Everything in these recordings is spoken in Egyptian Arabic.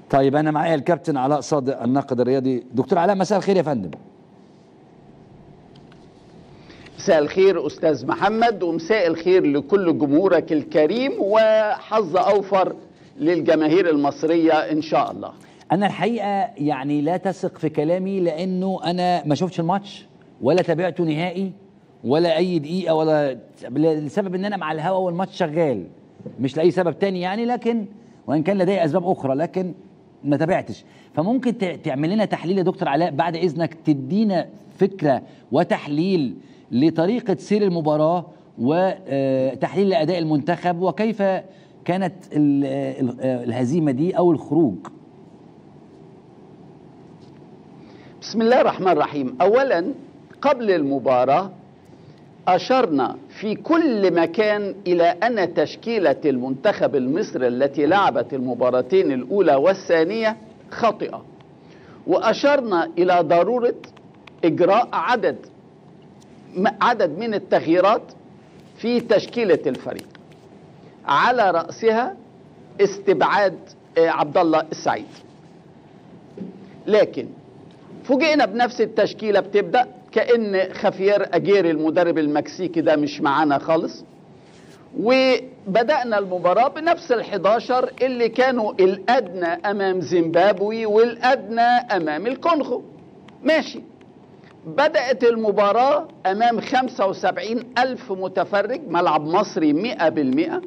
طيب انا معايا الكابتن علاء صادق الناقد الرياضي دكتور علاء مساء الخير يا فندم مساء الخير استاذ محمد ومساء الخير لكل جمهورك الكريم وحظ اوفر للجماهير المصريه ان شاء الله انا الحقيقه يعني لا تثق في كلامي لانه انا ما شفتش الماتش ولا تابعته نهائي ولا اي دقيقه ولا لسبب ان انا مع الهوا والماتش شغال مش لاي سبب تاني يعني لكن وان كان لدي اسباب اخرى لكن ما تابعتش فممكن ت- تعمل لنا تحليل يا دكتور علاء بعد اذنك تدينا فكره وتحليل لطريقه سير المباراه وتحليل لاداء المنتخب وكيف كانت ال- ال- الهزيمه دي او الخروج بسم الله الرحمن الرحيم اولا قبل المباراه اشرنا في كل مكان الى ان تشكيله المنتخب المصري التي لعبت المباراتين الاولى والثانيه خاطئه واشرنا الى ضروره اجراء عدد م- عدد من التغييرات في تشكيله الفريق على راسها استبعاد آه، عبد الله السعيد لكن فوجئنا بنفس التشكيله بتبدا كان خافير اجيري المدرب المكسيكي ده مش معانا خالص وبدانا المباراه بنفس ال11 اللي كانوا الادنى امام زيمبابوي والادنى امام الكونغو ماشي بدأت المباراة أمام 75 ألف متفرج ملعب مصري 100%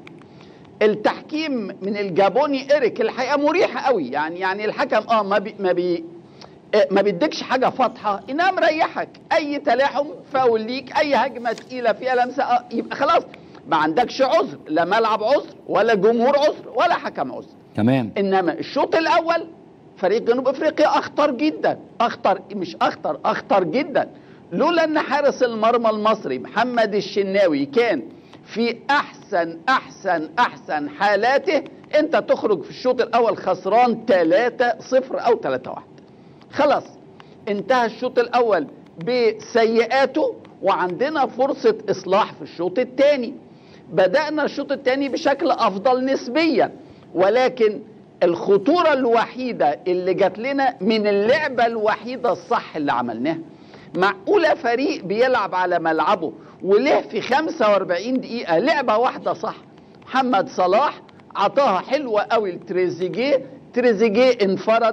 التحكيم من الجابوني إيريك الحقيقة مريحة قوي يعني يعني الحكم اه ما بي ما بي آه، ما بيديكش حاجة فاتحة إنها مريحك أي تلاحم فاول ليك أي هجمة تقيلة فيها لمسة آه يبقى خلاص ما عندكش عذر لا ملعب عذر ولا جمهور عذر ولا حكم عذر تمام انما الشوط الاول فريق جنوب افريقيا اخطر جدا اخطر مش اخطر اخطر جدا لولا ان حارس المرمى المصري محمد الشناوي كان في احسن احسن احسن حالاته انت تخرج في الشوط الاول خسران 3 0 او 3 1 خلاص انتهى الشوط الاول بسيئاته وعندنا فرصه اصلاح في الشوط الثاني بدانا الشوط الثاني بشكل افضل نسبيا ولكن الخطوره الوحيده اللي جات لنا من اللعبه الوحيده الصح اللي عملناها معقوله فريق بيلعب على ملعبه وله في 45 دقيقه لعبه واحده صح محمد صلاح عطاها حلوه قوي لتريزيجيه تريزيجيه انفرد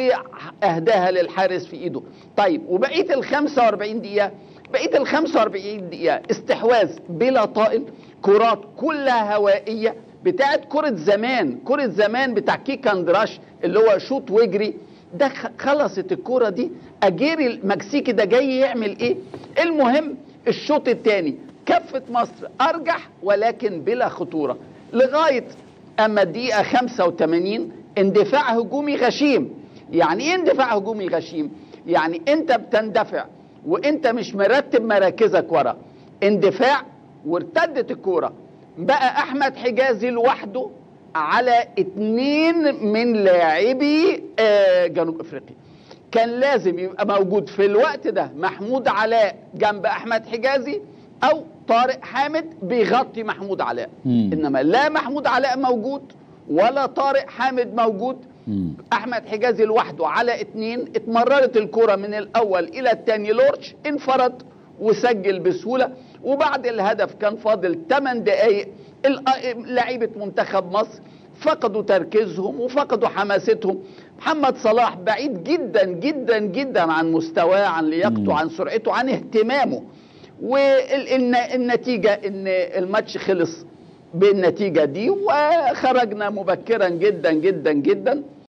واهداها للحارس في ايده طيب وبقيه ال 45 دقيقه بقيه ال 45 دقيقه استحواذ بلا طائل كرات كلها هوائيه بتاعت كرة زمان كرة زمان بتاع كيكاندراش اللي هو شوط ويجري ده خ- خلصت الكرة دي اجيري المكسيكي ده جاي يعمل ايه المهم الشوط الثاني كفة مصر ارجح ولكن بلا خطورة لغاية اما الدقيقة 85 اندفاع هجومي غشيم يعني ايه اندفاع هجومي غشيم يعني انت بتندفع وانت مش مرتب مراكزك ورا اندفاع وارتدت الكوره بقى احمد حجازي لوحده على اتنين من لاعبي آه، جنوب افريقيا كان لازم يبقى موجود في الوقت ده محمود علاء جنب احمد حجازي او طارق حامد بيغطي محمود علاء مم. انما لا محمود علاء موجود ولا طارق حامد موجود مم. احمد حجازي لوحده على اتنين اتمررت الكرة من الاول الى الثاني لورش انفرد وسجل بسهولة وبعد الهدف كان فاضل 8 دقايق ال- لعيبة منتخب مصر فقدوا تركيزهم وفقدوا حماستهم محمد صلاح بعيد جدا جدا جدا عن مستواه عن لياقته عن سرعته عن اهتمامه والنتيجة ان الماتش خلص بالنتيجة دي وخرجنا مبكرا جدا جدا جدا